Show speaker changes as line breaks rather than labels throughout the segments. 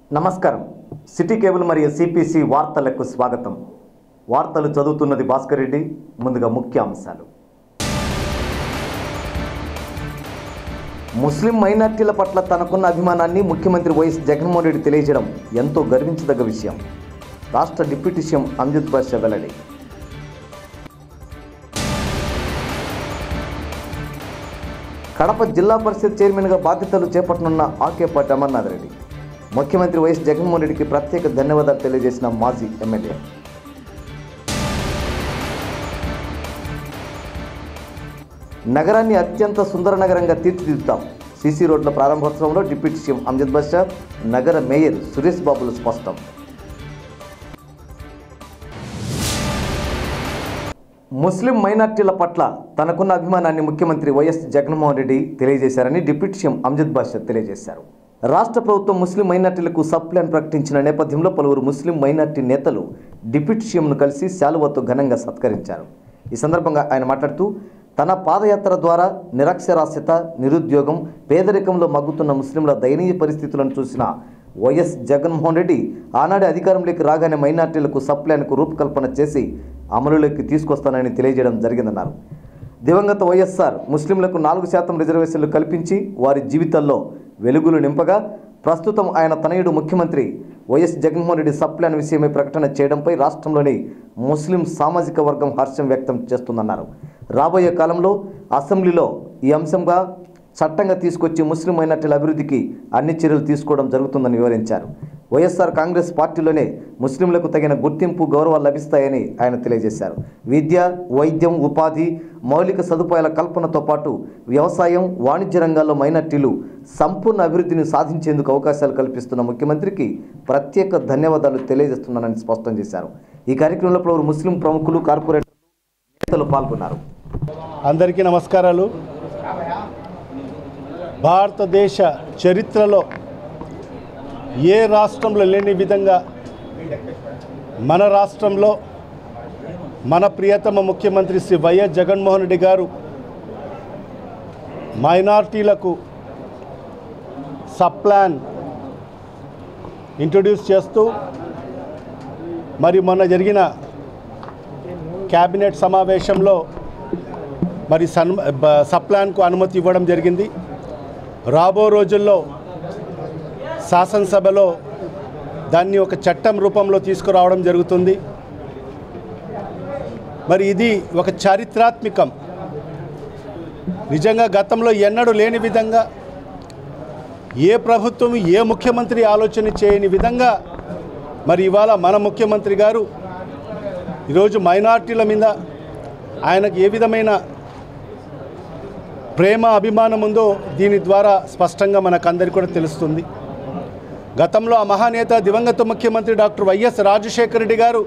నమస్కారం city cable మరియు CPC వార్తలకు స్వాగతం వార్తలు చదువుతున్నది భాస్కర్ రెడ్డి ముందుగా ముఖ్య అంశాలు ముస్లిం మైనార్టీల పట్ల తనకున్న అభిమానాన్ని ముఖ్యమంత్రి వైఎస్ జగన్మోహన్ రెడ్డి తెలియజేయడం ఎంతో గర్వించదగ్గ విషయం రాష్ట్ర డిప్యూటీ సీఎం అంజిత్ బాషా వెల్లడి కడప జిల్లా పరిషత్ చైర్మన్గా బాధ్యతలు చేపట్టనున్న ఆకేపాటి అమర్నాథ్ రెడ్డి ముఖ్యమంత్రి వైఎస్ జగన్మోహన్ రెడ్డికి ప్రత్యేక ధన్యవాదాలు తెలియజేసిన మాజీ ఎమ్మెల్యే నగరాన్ని అత్యంత సుందర నగరంగా తీర్చిదిద్దుతాం సీసీ రోడ్ల ప్రారంభోత్సవంలో డిప్యూటీ సీఎం అమ్జద్ బాషా నగర మేయర్ సురేష్ బాబులు స్పష్టం ముస్లిం మైనార్టీల పట్ల తనకున్న అభిమానాన్ని ముఖ్యమంత్రి వైఎస్ జగన్మోహన్ రెడ్డి తెలియజేశారని డిప్యూటీ సీఎం అమ్జద్ బాషా తెలియజేశారు రాష్ట్ర ప్రభుత్వం ముస్లిం మైనార్టీలకు సబ్ ప్లాన్ ప్రకటించిన నేపథ్యంలో పలువురు ముస్లిం మైనార్టీ నేతలు డిప్యూటీ సీఎంను కలిసి శాలువతో ఘనంగా సత్కరించారు ఈ సందర్భంగా ఆయన మాట్లాడుతూ తన పాదయాత్ర ద్వారా నిరక్షరాస్యత నిరుద్యోగం పేదరికంలో మగ్గుతున్న ముస్లింల దయనీయ పరిస్థితులను చూసిన వైఎస్ జగన్మోహన్ రెడ్డి ఆనాటి అధికారంలోకి రాగానే మైనార్టీలకు సబ్ ప్లాన్కు రూపకల్పన చేసి అమలులోకి తీసుకొస్తానని తెలియజేయడం జరిగిందన్నారు దివంగత వైఎస్ఆర్ ముస్లింలకు నాలుగు శాతం రిజర్వేషన్లు కల్పించి వారి జీవితాల్లో వెలుగులు నింపగా ప్రస్తుతం ఆయన తనయుడు ముఖ్యమంత్రి YS Jaganmohan Reddy sub plan విషయమై ప్రకటన చేయడంపై రాష్ట్రంలోని ముస్లిం సామాజిక వర్గం హర్షం వ్యక్తం చేస్తుందన్నారు రాబోయే కాలంలో అసెంబ్లీలో ఈ అంశంగా చట్టంగా తీసుకొచ్చి ముస్లిం మైనార్టీల అభివృద్ధికి అన్ని చర్యలు తీసుకోవడం జరుగుతుందని వివరించారు వైఎస్ఆర్ కాంగ్రెస్ పార్టీలోనే ముస్లింలకు తగిన గుర్తింపు గౌరవాలు లభిస్తాయని ఆయన తెలియజేశారు విద్య వైద్యం ఉపాధి మౌలిక సదుపాయాల కల్పనతో పాటు వ్యవసాయం వాణిజ్య రంగాల్లో మైనార్టీలు సంపూర్ణ అభివృద్ధిని సాధించేందుకు అవకాశాలు కల్పిస్తున్న ముఖ్యమంత్రికి ప్రత్యేక ధన్యవాదాలు తెలియజేస్తున్నానని స్పష్టం చేశారు ఈ కార్యక్రమంలో పలువురు ముస్లిం ప్రముఖులు కార్పొరేటర్లు నేతలు పాల్గొన్నారు
అందరికీ నమస్కారాలు భారతదేశ చరిత్రలో ఏ రాష్ట్రంలో లేని విధంగా మన రాష్ట్రంలో మన ప్రియతమ ముఖ్యమంత్రి శ్రీ వైఎస్ జగన్మోహన్ రెడ్డి గారు మైనార్టీలకు సప్లాన్ ఇంట్రొడ్యూస్ చేస్తూ మరి మొన్న జరిగిన క్యాబినెట్ సమావేశంలో మరి సన్ బ- సప్లాన్కు అనుమతి ఇవ్వడం జరిగింది రాబో రోజుల్లో శాసనసభలో దాన్ని ఒక చట్టం రూపంలో తీసుకురావడం జరుగుతుంది మరి ఇది ఒక చారిత్రాత్మకం నిజంగా గతంలో ఎన్నడూ లేని విధంగా ఏ ప్రభుత్వం ఏ ముఖ్యమంత్రి ఆలోచన చేయని విధంగా మరి ఇవాళ మన ముఖ్యమంత్రి గారు ఈరోజు మైనార్టీల మీద ఆయనకు ఏ విధమైన ప్రేమ అభిమానం ఉందో దీని ద్వారా స్పష్టంగా మనకందరికీ కూడా తెలుస్తుంది గతంలో ఆ మహానేత దివంగత ముఖ్యమంత్రి డాక్టర్ వైఎస్ రాజశేఖర రెడ్డి గారు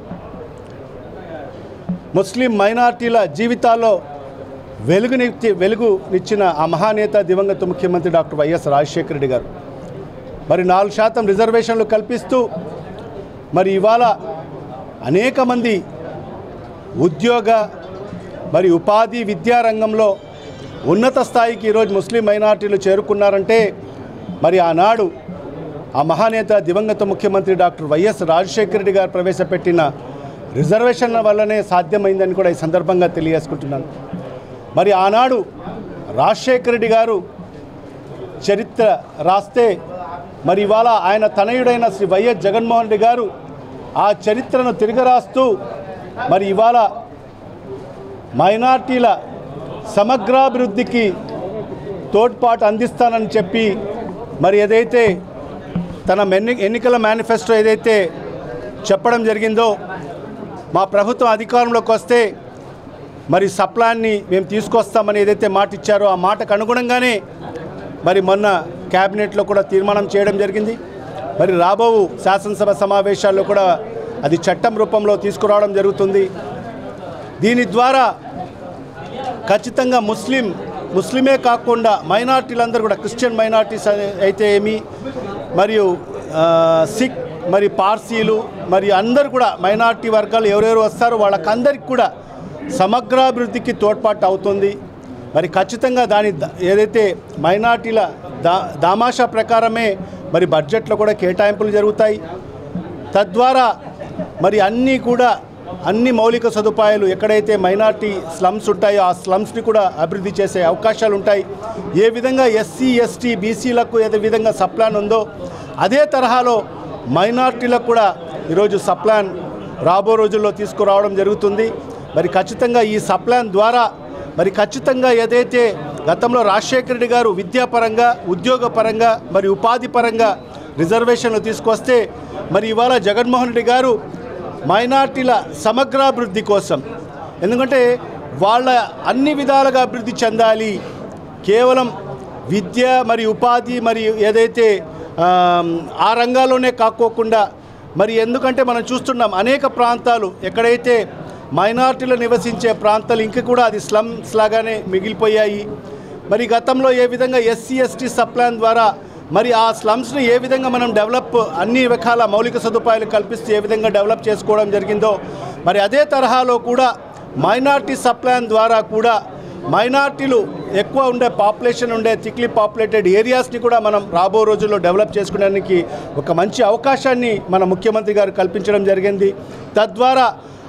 ముస్లిం మైనార్టీల జీవితాల్లో వెలుగుని వెలుగునిచ్చిన ఆ మహానేత దివంగత ముఖ్యమంత్రి డాక్టర్ వైఎస్ రాజశేఖర రెడ్డి గారు మరి నాలుగు శాతం రిజర్వేషన్లు కల్పిస్తూ మరి ఇవాళ అనేక మంది ఉద్యోగ మరి ఉపాధి విద్యా రంగంలో ఉన్నత స్థాయికి ఈరోజు ముస్లిం మైనార్టీలు చేరుకున్నారంటే మరి ఆనాడు ఆ మహానేత దివంగత ముఖ్యమంత్రి డాక్టర్ వైఎస్ రాజశేఖర రెడ్డి గారు ప్రవేశపెట్టిన రిజర్వేషన్ల వల్లనే సాధ్యమైందని కూడా ఈ సందర్భంగా తెలియజేసుకుంటున్నాను మరి ఆనాడు రాజశేఖర రెడ్డి గారు చరిత్ర రాస్తే మరి ఇవాళ ఆయన తనయుడైన శ్రీ వైఎస్ జగన్మోహన్ రెడ్డి గారు ఆ చరిత్రను తిరగరాస్తూ మరి ఇవాళ మైనార్టీల సమగ్రాభివృద్ధికి తోడ్పాటు అందిస్తానని చెప్పి మరి ఏదైతే తన ఎన్ని ఎన్నికల మేనిఫెస్టో ఏదైతే చెప్పడం జరిగిందో మా ప్రభుత్వం అధికారంలోకి వస్తే మరి సప్లాన్ని మేము తీసుకొస్తామని ఏదైతే మాట ఇచ్చారో ఆ మాటకు అనుగుణంగానే మరి మొన్న క్యాబినెట్లో కూడా తీర్మానం చేయడం జరిగింది మరి రాబో శాసనసభ సమావేశాల్లో కూడా అది చట్టం రూపంలో తీసుకురావడం జరుగుతుంది దీని ద్వారా ఖచ్చితంగా ముస్లిం ముస్లిమే కాకుండా మైనార్టీలందరూ కూడా క్రిస్టియన్ మైనార్టీస్ అనే- అయితే ఏమి మరియు ఆ, సిక్ మరి పార్సీలు మరి అందరు కూడా మైనార్టీ వర్గాలు ఎవరెవరు వస్తారో వాళ్ళకందరికి కూడా సమగ్రాభివృద్ధికి తోడ్పాటు అవుతుంది మరి ఖచ్చితంగా దాని ద- ఏదైతే మైనార్టీల దా దామాషా ప్రకారమే మరి బడ్జెట్లో కూడా కేటాయింపులు జరుగుతాయి తద్వారా మరి అన్నీ కూడా అన్ని మౌలిక సదుపాయాలు ఎక్కడైతే మైనార్టీ స్లమ్స్ ఉంటాయో ఆ స్లమ్స్ని కూడా అభివృద్ధి చేసే అవకాశాలు ఉంటాయి ఏ విధంగా ఎస్సీ ఎస్టీ బీసీలకు ఏ విధంగా సప్లాన్ ఉందో అదే తరహాలో మైనార్టీలకు కూడా ఈరోజు సప్లాన్ రాబో రోజుల్లో తీసుకురావడం జరుగుతుంది మరి ఖచ్చితంగా ఈ సప్లాన్ ద్వారా మరి ఖచ్చితంగా ఏదైతే గతంలో రాజశేఖర రెడ్డి గారు విద్యాపరంగా ఉద్యోగపరంగా మరి ఉపాధి పరంగా రిజర్వేషన్లు తీసుకొస్తే మరి ఇవాళ జగన్మోహన్ రెడ్డి గారు మైనార్టీల సమగ్రాభివృద్ధి కోసం ఎందుకంటే వాళ్ళ అన్ని విధాలుగా అభివృద్ధి చెందాలి కేవలం విద్య మరి ఉపాధి మరి ఏదైతే ఆమ్, ఆ రంగాల్లోనే కాకోకుండా మరి ఎందుకంటే మనం చూస్తున్నాం అనేక ప్రాంతాలు ఎక్కడైతే మైనార్టీలు నివసించే ప్రాంతాలు ఇంక కూడా అది స్లమ్స్ లాగానే మిగిలిపోయాయి మరి గతంలో ఏ విధంగా ఎస్సీ ఎస్టీ సప్లాన్ ద్వారా మరి ఆ స్లమ్స్ని ఏ విధంగా మనం డెవలప్ అన్ని రకాల మౌలిక సదుపాయాలు కల్పిస్తూ ఏ విధంగా డెవలప్ చేసుకోవడం జరిగిందో మరి అదే తరహాలో కూడా మైనార్టీ సప్లాన్ ద్వారా కూడా మైనార్టీలు ఎక్కువ ఉండే పాపులేషన్ ఉండే థిక్లీ పాపులేటెడ్ ఏరియాస్ని కూడా మనం రాబో రోజుల్లో డెవలప్ చేసుకోవడానికి ఒక మంచి అవకాశాన్ని మన ముఖ్యమంత్రి గారు కల్పించడం జరిగింది తద్వారా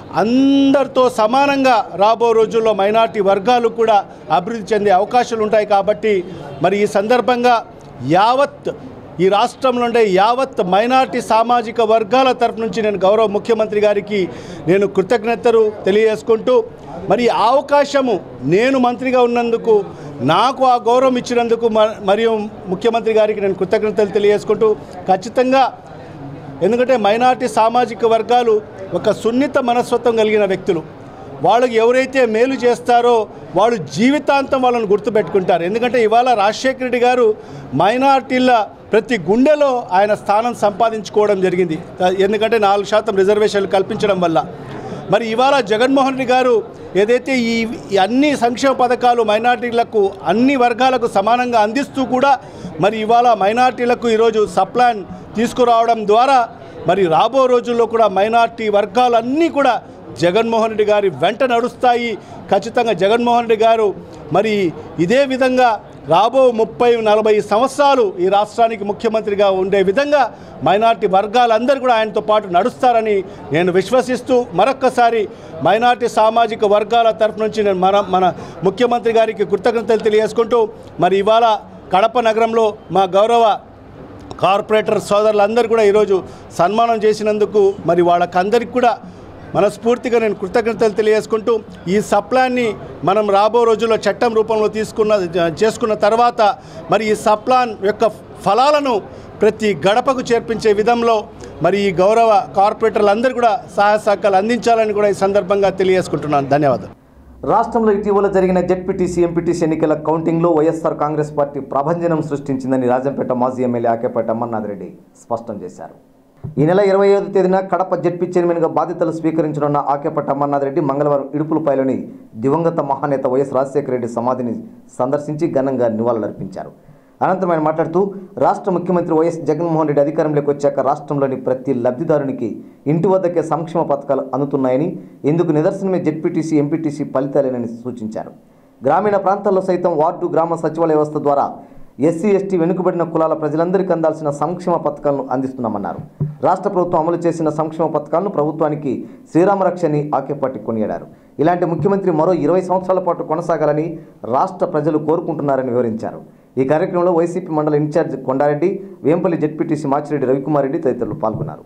అందరితో సమానంగా రాబో రోజుల్లో మైనార్టీ వర్గాలు కూడా అభివృద్ధి చెందే అవకాశాలు ఉంటాయి కాబట్టి మరి ఈ సందర్భంగా యావత్ ఈ రాష్ట్రంలో ఉండే యావత్ మైనార్టీ సామాజిక వర్గాల తరపు నుంచి నేను గౌరవ ముఖ్యమంత్రి గారికి నేను కృతజ్ఞతలు తెలియజేసుకుంటూ మరి ఆ అవకాశము నేను మంత్రిగా ఉన్నందుకు నాకు ఆ గౌరవం ఇచ్చినందుకు మ- మరియు ముఖ్యమంత్రి గారికి నేను కృతజ్ఞతలు తెలియజేసుకుంటూ ఖచ్చితంగా ఎందుకంటే మైనార్టీ సామాజిక వర్గాలు ఒక సున్నిత మనస్తత్వం కలిగిన వ్యక్తులు వాళ్ళకి ఎవరైతే మేలు చేస్తారో వాళ్ళు జీవితాంతం వాళ్ళని గుర్తుపెట్టుకుంటారు ఎందుకంటే ఇవాళ రాజశేఖర రెడ్డి గారు మైనార్టీల ప్రతి గుండెలో ఆయన స్థానం సంపాదించుకోవడం జరిగింది ఎందుకంటే నాలుగు శాతం రిజర్వేషన్లు కల్పించడం వల్ల మరి ఇవాళ జగన్మోహన్ రెడ్డి గారు ఏదైతే ఈ ఈ అన్ని సంక్షేమ పథకాలు మైనార్టీలకు అన్ని వర్గాలకు సమానంగా అందిస్తూ కూడా మరి ఇవాళ మైనార్టీలకు ఈరోజు సప్లాన్ తీసుకురావడం ద్వారా మరి రాబో రోజుల్లో కూడా మైనార్టీ వర్గాలన్నీ కూడా జగన్మోహన్ రెడ్డి గారి వెంట నడుస్తాయి ఖచ్చితంగా జగన్మోహన్ రెడ్డి గారు మరి ఇదే విధంగా రాబో ముప్పై నలభై సంవత్సరాలు ఈ రాష్ట్రానికి ముఖ్యమంత్రిగా ఉండే విధంగా మైనార్టీ వర్గాలందరూ కూడా ఆయనతో పాటు నడుస్తారని నేను విశ్వసిస్తూ మరొక్కసారి మైనార్టీ సామాజిక వర్గాల తరఫు నుంచి నేను మన మన ముఖ్యమంత్రి గారికి కృతజ్ఞతలు తెలియజేసుకుంటూ మరి ఇవాళ కడప నగరంలో మా గౌరవ కార్పొరేటర్ సోదరులందరూ కూడా ఈరోజు సన్మానం చేసినందుకు మరి వాళ్ళకందరికి కూడా మనస్ఫూర్తిగా నేను కృతజ్ఞతలు తెలియజేసుకుంటూ ఈ సప్లాన్ని మనం రాబో రోజుల్లో చట్టం రూపంలో తీసుకున్న చేసుకున్న తర్వాత మరి ఈ సప్లాన్ యొక్క ఫలాలను ప్రతి గడపకు చేర్పించే విధంలో మరి ఈ గౌరవ కార్పొరేటర్లందరూ కూడా సహాయ సహకారాలు అందించాలని కూడా ఈ సందర్భంగా తెలియజేసుకుంటున్నాను ధన్యవాదాలు
రాష్ట్రంలో ఇటీవల జరిగిన జెడ్పీటీసీ ఎంపీటీసీ ఎన్నికల కౌంటింగ్లో వైఎస్ఆర్ కాంగ్రెస్ పార్టీ ప్రభంజనం సృష్టించిందని రాజంపేట మాజీ ఎమ్మెల్యే ఆకేపేట అమర్నాథ్ రెడ్డి స్పష్టం చేశారు ఈ నెల ఇరవై ఐదు తేదీన కడప జెడ్పీ చైర్మన్గా బాధ్యతలు స్వీకరించనున్న ఆకేపట్ట అమర్నాథ్ రెడ్డి మంగళవారం ఇడుపులపాయలోని దివంగత మహానేత వైఎస్ రాజశేఖర రెడ్డి సమాధిని సందర్శించి ఘనంగా నివాళులర్పించారు అనంతరం ఆయన మాట్లాడుతూ రాష్ట్ర ముఖ్యమంత్రి వైఎస్ జగన్మోహన్ రెడ్డి అధికారంలోకి వచ్చాక రాష్ట్రంలోని ప్రతి లబ్ధిదారునికి ఇంటి వద్దకే సంక్షేమ పథకాలు అందుతున్నాయని ఇందుకు నిదర్శనమే జెడ్పీటీసీ ఎంపీటీసీ ఫలితాలేనని సూచించారు గ్రామీణ ప్రాంతాల్లో సైతం వార్డు గ్రామ సచివాలయ వ్యవస్థ ద్వారా ఎస్సీ ఎస్టీ వెనుకబడిన కులాల ప్రజలందరికీ అందాల్సిన సంక్షేమ పథకాలను అందిస్తున్నామన్నారు రాష్ట్ర ప్రభుత్వం అమలు చేసిన సంక్షేమ పథకాలను ప్రభుత్వానికి శ్రీరామరక్షని ఆకేపాటి కొనియాడారు ఇలాంటి ముఖ్యమంత్రి మరో ఇరవై సంవత్సరాల పాటు కొనసాగాలని రాష్ట్ర ప్రజలు కోరుకుంటున్నారని వివరించారు ఈ కార్యక్రమంలో వైసీపీ మండల ఇన్ఛార్జ్ కొండారెడ్డి వేంపల్లి జెడ్పీటీసీ మాచిరెడ్డి రవికుమార్ రెడ్డి తదితరులు పాల్గొన్నారు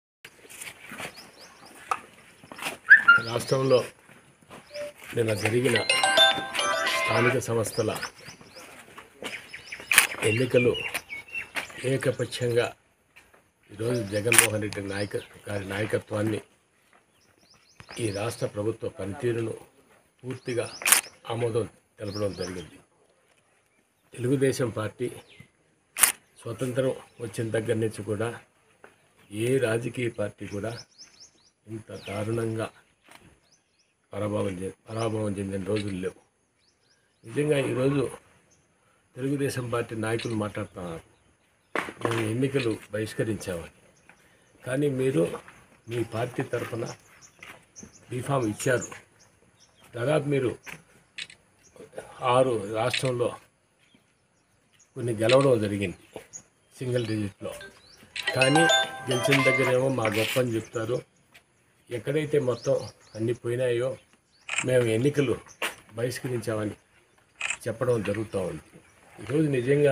రాష్ట్రంలో నిన్న జరిగిన స్థానిక సంస్థల ఎన్నికలు ఏకపక్షంగా ఈరోజు జగన్మోహన్ రెడ్డి నాయక గారి నాయకత్వాన్ని ఈ రాష్ట్ర ప్రభుత్వ పనితీరును పూర్తిగా ఆమోదం తెలపడం జరిగింది తెలుగుదేశం పార్టీ స్వతంత్రం వచ్చిన దగ్గర నుంచి కూడా ఏ రాజకీయ పార్టీ కూడా ఇంత దారుణంగా పరాభవం చె పరాభవం చెందిన రోజులు లేవు నిజంగా ఈరోజు తెలుగుదేశం పార్టీ నాయకులు మాట్లాడుతున్నారు మేము ఎన్నికలు బహిష్కరించామని కానీ మీరు మీ పార్టీ తరఫున బీఫామ్ ఇచ్చారు దాదాపు మీరు ఆరు రాష్ట్రంలో కొన్ని గెలవడం జరిగింది సింగిల్ డిజిట్లో కానీ గెలిచిన దగ్గరేమో మా గొప్ప అని చెప్తారు ఎక్కడైతే మొత్తం అన్ని పోయినాయో మేము ఎన్నికలు బహిష్కరించామని చెప్పడం జరుగుతూ ఉంది ఈరోజు నిజంగా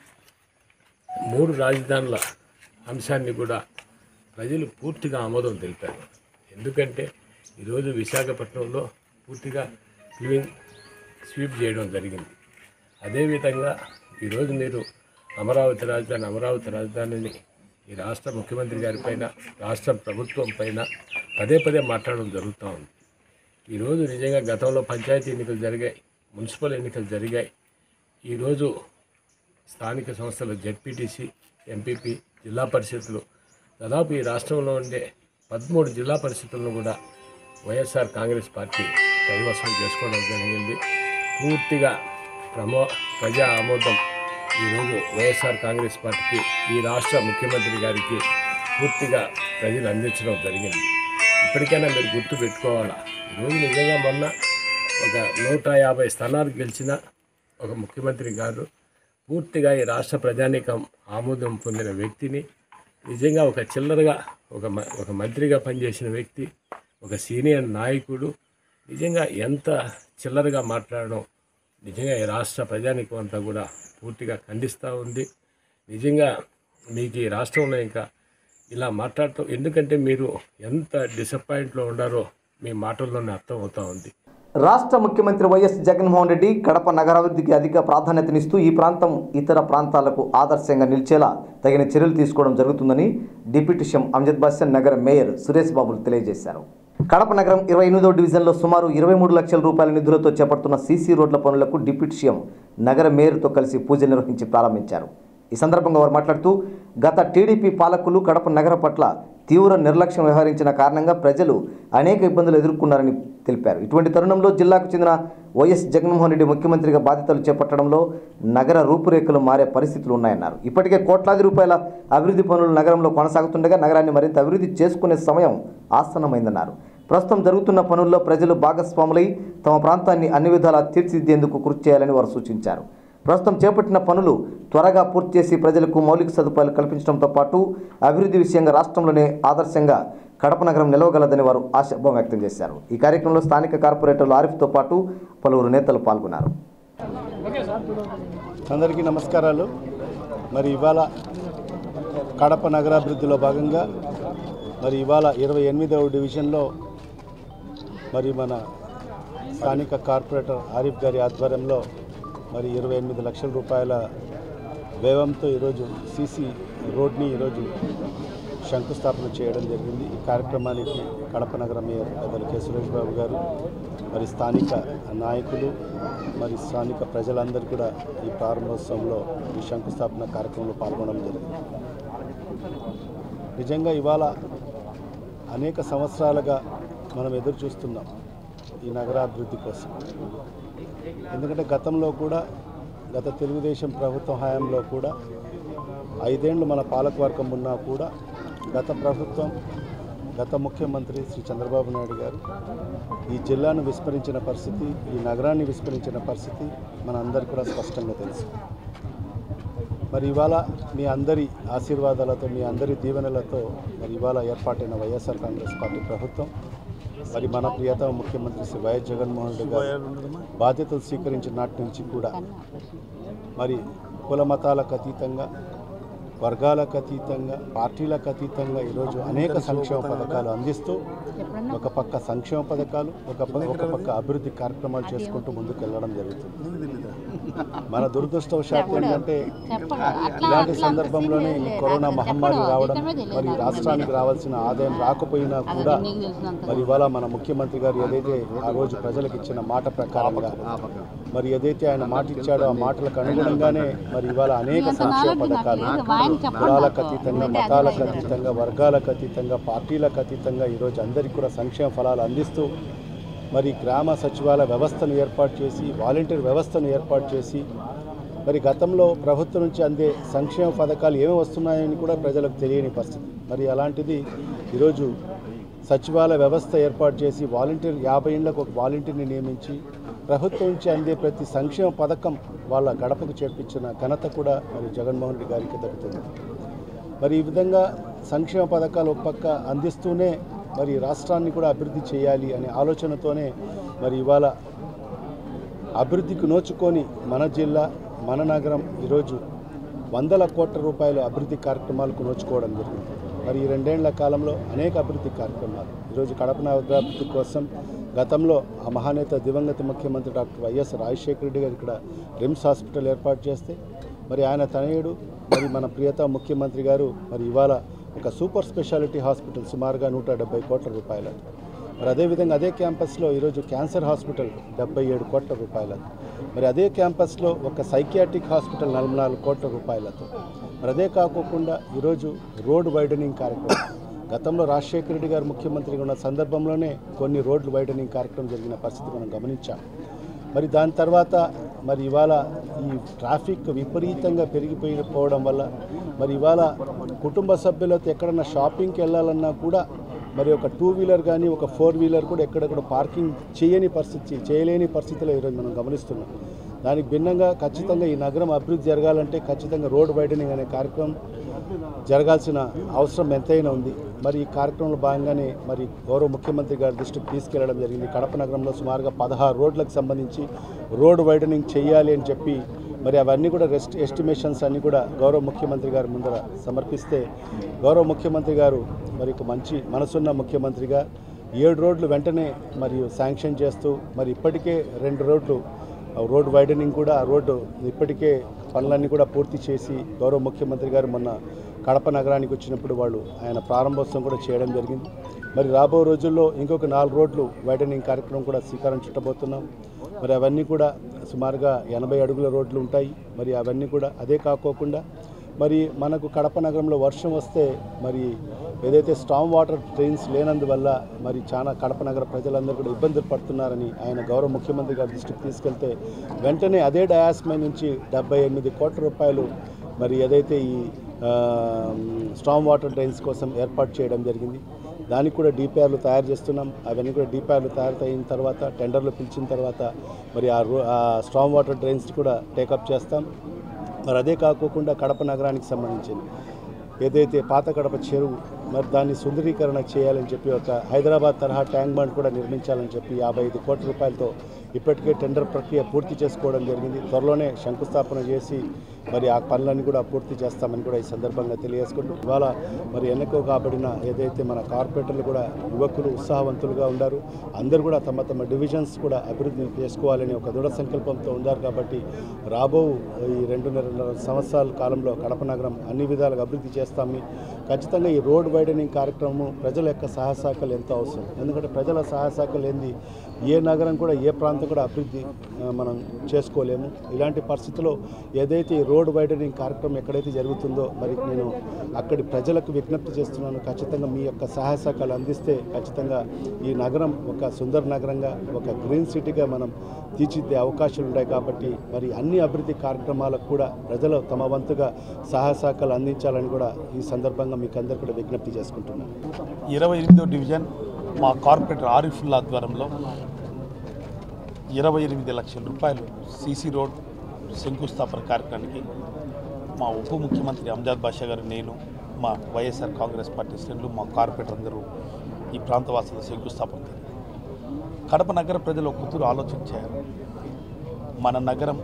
మూడు రాజధానుల అంశాన్ని కూడా ప్రజలు పూర్తిగా ఆమోదం తెలిపారు ఎందుకంటే ఈరోజు విశాఖపట్నంలో పూర్తిగా క్లీన్ స్వీప్ చేయడం జరిగింది అదేవిధంగా ఈరోజు మీరు అమరావతి రాజధాని అమరావతి రాజధానిని ఈ రాష్ట్ర ముఖ్యమంత్రి గారి పైన రాష్ట్ర ప్రభుత్వం పైన పదే పదే మాట్లాడడం జరుగుతూ ఉంది ఈరోజు నిజంగా గతంలో పంచాయతీ ఎన్నికలు జరిగాయి మున్సిపల్ ఎన్నికలు జరిగాయి ఈరోజు స్థానిక సంస్థలు జెడ్పీటీసీ ఎంపీపీ జిల్లా పరిషత్తులు దాదాపు ఈ రాష్ట్రంలో ఉండే పదమూడు జిల్లా పరిషత్తులను కూడా వైఎస్ఆర్ కాంగ్రెస్ పార్టీ కైవసం చేసుకోవడం జరిగింది పూర్తిగా ప్రమో ప్రజా ఆమోదం ఈరోజు వైఎస్ఆర్ కాంగ్రెస్ పార్టీకి ఈ రాష్ట్ర ముఖ్యమంత్రి గారికి పూర్తిగా ప్రజలు అందించడం జరిగింది ఇప్పటికైనా మీరు గుర్తు పెట్టుకోవాలా ఈరోజు నిజంగా మొన్న ఒక నూట యాభై స్థానాలు గెలిచిన ఒక ముఖ్యమంత్రి గారు పూర్తిగా ఈ రాష్ట్ర ప్రజానీకం ఆమోదం పొందిన వ్యక్తిని నిజంగా ఒక చిల్లరగా ఒక మ- ఒక మంత్రిగా పనిచేసిన వ్యక్తి ఒక సీనియర్ నాయకుడు నిజంగా ఎంత చిల్లరగా మాట్లాడడం నిజంగా ఈ రాష్ట్ర ప్రజానీకం అంతా కూడా పూర్తిగా ఖండిస్తూ ఉంది నిజంగా మీకు ఈ రాష్ట్రంలో ఇంకా ఇలా మాట్లాడటం ఎందుకంటే మీరు ఎంత డిసప్పాయింట్లో ఉండారో మీ మాటల్లోనే అర్థం అవుతా ఉంది
రాష్ట్ర ముఖ్యమంత్రి వైఎస్ జగన్మోహన్ రెడ్డి కడప నగరాభివృద్ధికి అధిక ప్రాధాన్యతనిస్తూ ఈ ప్రాంతం ఇతర ప్రాంతాలకు ఆదర్శంగా నిలిచేలా తగిన చర్యలు తీసుకోవడం జరుగుతుందని డిప్యూటీ సీఎం అమ్జద్ బాషన్ నగర మేయర్ సురేష్ బాబులు తెలియజేశారు కడప నగరం ఇరవై ఎనిమిదో డివిజన్లో సుమారు ఇరవై మూడు లక్షల రూపాయల నిధులతో చేపడుతున్న సీసీ రోడ్ల పనులకు డిప్యూటీ సీఎం నగర మేయర్తో కలిసి పూజలు నిర్వహించి ప్రారంభించారు ఈ సందర్భంగా వారు మాట్లాడుతూ గత టీడీపీ పాలకులు కడప నగర పట్ల తీవ్ర నిర్లక్ష్యం వ్యవహరించిన కారణంగా ప్రజలు అనేక ఇబ్బందులు ఎదుర్కొన్నారని తెలిపారు ఇటువంటి తరుణంలో జిల్లాకు చెందిన వైఎస్ జగన్మోహన్ రెడ్డి ముఖ్యమంత్రిగా బాధ్యతలు చేపట్టడంలో నగర రూపురేఖలు మారే పరిస్థితులు ఉన్నాయన్నారు ఇప్పటికే కోట్లాది రూపాయల అభివృద్ధి పనులు నగరంలో కొనసాగుతుండగా నగరాన్ని మరింత అభివృద్ధి చేసుకునే సమయం ఆసన్నమైందన్నారు ప్రస్తుతం జరుగుతున్న పనుల్లో ప్రజలు భాగస్వాములై తమ ప్రాంతాన్ని అన్ని విధాలా తీర్చిదిద్దేందుకు కృషి చేయాలని వారు సూచించారు ప్రస్తుతం చేపట్టిన పనులు త్వరగా పూర్తి చేసి ప్రజలకు మౌలిక సదుపాయాలు కల్పించడంతో పాటు అభివృద్ధి విషయంగా రాష్ట్రంలోనే ఆదర్శంగా కడప నగరం నిలవగలదని వారు ఆశాభావం వ్యక్తం చేశారు ఈ కార్యక్రమంలో స్థానిక కార్పొరేటర్లు ఆరిఫ్తో పాటు పలువురు నేతలు పాల్గొన్నారు
అందరికీ నమస్కారాలు మరి ఇవాళ కడప నగరాభివృద్ధిలో భాగంగా మరి ఇవాళ ఇరవై ఎనిమిదవ డివిజన్లో మరి మన స్థానిక కార్పొరేటర్ ఆరిఫ్ గారి ఆధ్వర్యంలో మరి ఇరవై ఎనిమిది లక్షల రూపాయల వ్యయంతో ఈరోజు సీసీ రోడ్ని ఈరోజు శంకుస్థాపన చేయడం జరిగింది ఈ కార్యక్రమానికి కడప నగర మేయర్ పెద్దలు కె సురేష్ బాబు గారు మరి స్థానిక నాయకులు మరి స్థానిక ప్రజలందరూ కూడా ఈ ప్రారంభోత్సవంలో ఈ శంకుస్థాపన కార్యక్రమంలో పాల్గొనడం జరిగింది నిజంగా ఇవాళ అనేక సంవత్సరాలుగా మనం ఎదురు చూస్తున్నాం ఈ నగరాభివృద్ధి కోసం ఎందుకంటే గతంలో కూడా గత తెలుగుదేశం ప్రభుత్వం హయాంలో కూడా ఐదేండ్లు మన పాలకవర్గం ఉన్నా కూడా గత ప్రభుత్వం గత ముఖ్యమంత్రి శ్రీ చంద్రబాబు నాయుడు గారు ఈ జిల్లాను విస్మరించిన పరిస్థితి ఈ నగరాన్ని విస్మరించిన పరిస్థితి మన అందరికీ కూడా స్పష్టంగా తెలుసు మరి ఇవాళ మీ అందరి ఆశీర్వాదాలతో మీ అందరి దీవెనలతో మరి ఇవాళ ఏర్పాటైన వైఎస్ఆర్ కాంగ్రెస్ పార్టీ ప్రభుత్వం మరి మన ప్రియతమ ముఖ్యమంత్రి శ్రీ వైఎస్ జగన్మోహన్ రెడ్డి గారు బాధ్యతలు స్వీకరించిన నాటి నుంచి కూడా మరి కుల మతాలకు అతీతంగా వర్గాలకు అతీతంగా పార్టీలకు అతీతంగా ఈరోజు అనేక సంక్షేమ పథకాలు అందిస్తూ ఒక పక్క సంక్షేమ పథకాలు ఒక పక్క ఒక పక్క అభివృద్ధి కార్యక్రమాలు చేసుకుంటూ ముందుకు వెళ్ళడం జరుగుతుంది మన దురదృష్టవశాత్తు ఏంటంటే ఇలాంటి సందర్భంలోనే ఈ కరోనా మహమ్మారి రావడం మరి రాష్ట్రానికి రావాల్సిన ఆదాయం రాకపోయినా కూడా మరి ఇవాళ మన ముఖ్యమంత్రి గారు ఏదైతే ఆ రోజు ప్రజలకు ఇచ్చిన మాట ప్రకారంగా మరి ఏదైతే ఆయన మాట ఇచ్చాడో ఆ మాటలకు అనుగుణంగానే మరి ఇవాళ అనేక సంక్షేమ పథకాలు కులాలకు అతీతంగా మతాలకు అతీతంగా వర్గాలకు అతీతంగా పార్టీలకు అతీతంగా ఈరోజు అందరికీ కూడా సంక్షేమ ఫలాలు అందిస్తూ మరి గ్రామ సచివాలయ వ్యవస్థను ఏర్పాటు చేసి వాలంటీర్ వ్యవస్థను ఏర్పాటు చేసి మరి గతంలో ప్రభుత్వం నుంచి అందే సంక్షేమ పథకాలు ఏమి వస్తున్నాయని కూడా ప్రజలకు తెలియని పరిస్థితి మరి అలాంటిది ఈరోజు సచివాలయ వ్యవస్థ ఏర్పాటు చేసి వాలంటీర్ యాభై ఏళ్ళకు ఒక వాలంటీర్ని నియమించి ప్రభుత్వం నుంచి అందే ప్రతి సంక్షేమ పథకం వాళ్ళ గడపకు చేర్పించిన ఘనత కూడా మరి జగన్మోహన్ రెడ్డి గారికి దక్కుతుంది మరి ఈ విధంగా సంక్షేమ పథకాలు ఒక పక్క అందిస్తూనే మరి రాష్ట్రాన్ని కూడా అభివృద్ధి చేయాలి అనే ఆలోచనతోనే మరి ఇవాళ అభివృద్ధికి నోచుకొని మన జిల్లా మన నగరం ఈరోజు వందల కోట్ల రూపాయల అభివృద్ధి కార్యక్రమాలకు నోచుకోవడం జరిగింది మరి ఈ రెండేళ్ల కాలంలో అనేక అభివృద్ధి కార్యక్రమాలు ఈరోజు కడప నగరాభివృద్ధి కోసం గతంలో ఆ మహానేత దివంగత ముఖ్యమంత్రి డాక్టర్ వైఎస్ రాజశేఖర రెడ్డి గారు ఇక్కడ రిమ్స్ హాస్పిటల్ ఏర్పాటు చేస్తే మరి ఆయన తనయుడు మరి మన ప్రియత ముఖ్యమంత్రి గారు మరి ఇవాళ ఒక సూపర్ స్పెషాలిటీ హాస్పిటల్ సుమారుగా నూట డెబ్బై కోట్ల రూపాయలు మరి అదేవిధంగా అదే క్యాంపస్లో ఈరోజు క్యాన్సర్ హాస్పిటల్ డెబ్బై ఏడు కోట్ల రూపాయలతో మరి అదే క్యాంపస్లో ఒక సైకియాట్రిక్ హాస్పిటల్ నలభై నాలుగు కోట్ల రూపాయలతో మరి అదే కాకోకుండా ఈరోజు రోడ్ వైడనింగ్ కార్యక్రమం గతంలో రాజశేఖర రెడ్డి గారు ముఖ్యమంత్రిగా ఉన్న సందర్భంలోనే కొన్ని రోడ్లు వైడనింగ్ కార్యక్రమం జరిగిన పరిస్థితి మనం గమనించాం మరి దాని తర్వాత మరి ఇవాళ ఈ ట్రాఫిక్ విపరీతంగా పెరిగిపోయిపోవడం వల్ల మరి ఇవాళ కుటుంబ సభ్యులతో ఎక్కడన్నా షాపింగ్కి వెళ్ళాలన్నా కూడా మరి ఒక టూ వీలర్ కానీ ఒక ఫోర్ వీలర్ కూడా ఎక్కడెక్కడ పార్కింగ్ చేయని పరిస్థితి చేయలేని పరిస్థితిలో ఈరోజు మనం గమనిస్తున్నాం దానికి భిన్నంగా ఖచ్చితంగా ఈ నగరం అభివృద్ధి జరగాలంటే ఖచ్చితంగా రోడ్ వైడనింగ్ అనే కార్యక్రమం జరగాల్సిన అవసరం ఎంతైనా ఉంది మరి ఈ కార్యక్రమంలో భాగంగానే మరి గౌరవ ముఖ్యమంత్రి గారి దృష్టికి తీసుకెళ్లడం జరిగింది కడప నగరంలో సుమారుగా పదహారు రోడ్లకు సంబంధించి రోడ్ వైడనింగ్ చేయాలి అని చెప్పి మరి అవన్నీ కూడా రెస్ట్ ఎస్టిమేషన్స్ అన్నీ కూడా గౌరవ ముఖ్యమంత్రి గారి ముందర సమర్పిస్తే గౌరవ ముఖ్యమంత్రి గారు మరి ఒక మంచి మనసున్న ముఖ్యమంత్రిగా ఏడు రోడ్లు వెంటనే మరియు శాంక్షన్ చేస్తూ మరి ఇప్పటికే రెండు రోడ్లు రోడ్ వైడనింగ్ కూడా ఆ రోడ్డు ఇప్పటికే పనులన్నీ కూడా పూర్తి చేసి గౌరవ ముఖ్యమంత్రి గారు మొన్న కడప నగరానికి వచ్చినప్పుడు వాళ్ళు ఆయన ప్రారంభోత్సవం కూడా చేయడం జరిగింది మరి రాబో రోజుల్లో ఇంకొక నాలుగు రోడ్లు వైడనింగ్ కార్యక్రమం కూడా శ్రీకారం చుట్టబోతున్నాం మరి అవన్నీ కూడా సుమారుగా ఎనభై అడుగుల రోడ్లు ఉంటాయి మరి అవన్నీ కూడా అదే కాకోకుండా మరి మనకు కడప నగరంలో వర్షం వస్తే మరి ఏదైతే స్టామ్ వాటర్ ట్రైన్స్ లేనందువల్ల మరి చాలా కడప నగర ప్రజలందరూ కూడా ఇబ్బందులు పడుతున్నారని ఆయన గౌరవ ముఖ్యమంత్రి గారి దృష్టికి తీసుకెళ్తే వెంటనే అదే డయాస్మై నుంచి డెబ్బై ఎనిమిది కోట్ల రూపాయలు మరి ఏదైతే ఈ స్టామ్ వాటర్ డ్రైన్స్ కోసం ఏర్పాటు చేయడం జరిగింది దానికి కూడా డిపిఆర్లు తయారు చేస్తున్నాం అవన్నీ కూడా డిపిఆర్లు తయారు అయిన తర్వాత టెండర్లు పిలిచిన తర్వాత మరి ఆ రో ఆ స్టామ్ వాటర్ డ్రైన్స్ కూడా టేకప్ చేస్తాం మరి అదే కాకోకుండా కడప నగరానికి సంబంధించింది ఏదైతే పాత కడప చెరువు మరి దాన్ని సుందరీకరణ చేయాలని చెప్పి ఒక హైదరాబాద్ తరహా ట్యాంక్ బండ్ కూడా నిర్మించాలని చెప్పి యాభై ఐదు కోట్ల రూపాయలతో ఇప్పటికే టెండర్ ప్రక్రియ పూర్తి చేసుకోవడం జరిగింది త్వరలోనే శంకుస్థాపన చేసి మరి ఆ పనులన్నీ కూడా పూర్తి చేస్తామని కూడా ఈ సందర్భంగా తెలియజేసుకుంటూ ఇవాళ మరి ఎన్నిక కాబడిన ఏదైతే మన కార్పొరేటర్లు కూడా యువకులు ఉత్సాహవంతులుగా ఉన్నారు అందరూ కూడా తమ తమ డివిజన్స్ కూడా అభివృద్ధి చేసుకోవాలని ఒక దృఢ సంకల్పంతో ఉన్నారు కాబట్టి రాబో ఈ రెండున్నర సంవత్సరాల కాలంలో కడప నగరం అన్ని విధాలుగా అభివృద్ధి చేస్తామని ఖచ్చితంగా ఈ రోడ్ వైడనింగ్ కార్యక్రమం ప్రజల యొక్క సహాయశాఖలు ఎంతో అవసరం ఎందుకంటే ప్రజల సహాయశాఖలు ఏంది ఏ నగరం కూడా ఏ ప్రాంతం కూడా అభివృద్ధి ఆ, మనం చేసుకోలేము ఇలాంటి పరిస్థితుల్లో ఏదైతే ఈ రోడ్ వైడనింగ్ కార్యక్రమం ఎక్కడైతే జరుగుతుందో మరి నేను అక్కడి ప్రజలకు విజ్ఞప్తి చేస్తున్నాను ఖచ్చితంగా మీ యొక్క సహాయ సహకారాలు అందిస్తే ఖచ్చితంగా ఈ నగరం ఒక సుందర నగరంగా ఒక గ్రీన్ సిటీగా మనం తీర్చిదిద్దే అవకాశాలు ఉన్నాయి కాబట్టి మరి అన్ని అభివృద్ధి కార్యక్రమాలకు కూడా ప్రజలు తమ వంతుగా సహాయ సహకారాలు అందించాలని కూడా ఈ సందర్భంగా మీకు అందరు కూడా విజ్ఞప్తి చేసుకుంటున్నాను
ఇరవై ఎనిమిదో డివిజన్ మా కార్పొరేటర్ ఆరిఫుల్లా ఆధ్వర్యంలో ఇరవై ఎనిమిది లక్షల రూపాయలు సీసీ రోడ్ శంకుస్థాపన కార్యక్రమానికి మా ఉప ముఖ్యమంత్రి అంజాద్ బాషా గారు నేను మా వైఎస్ఆర్ కాంగ్రెస్ పార్టీ శ్రేణులు మా కార్పొరేటర్ అందరూ ఈ ప్రాంతవాసుల శంకుస్థాపన జరిగింది. కడప నగర ప్రజలు ఒక కుతూరు ఆలోచించారు మన నగరం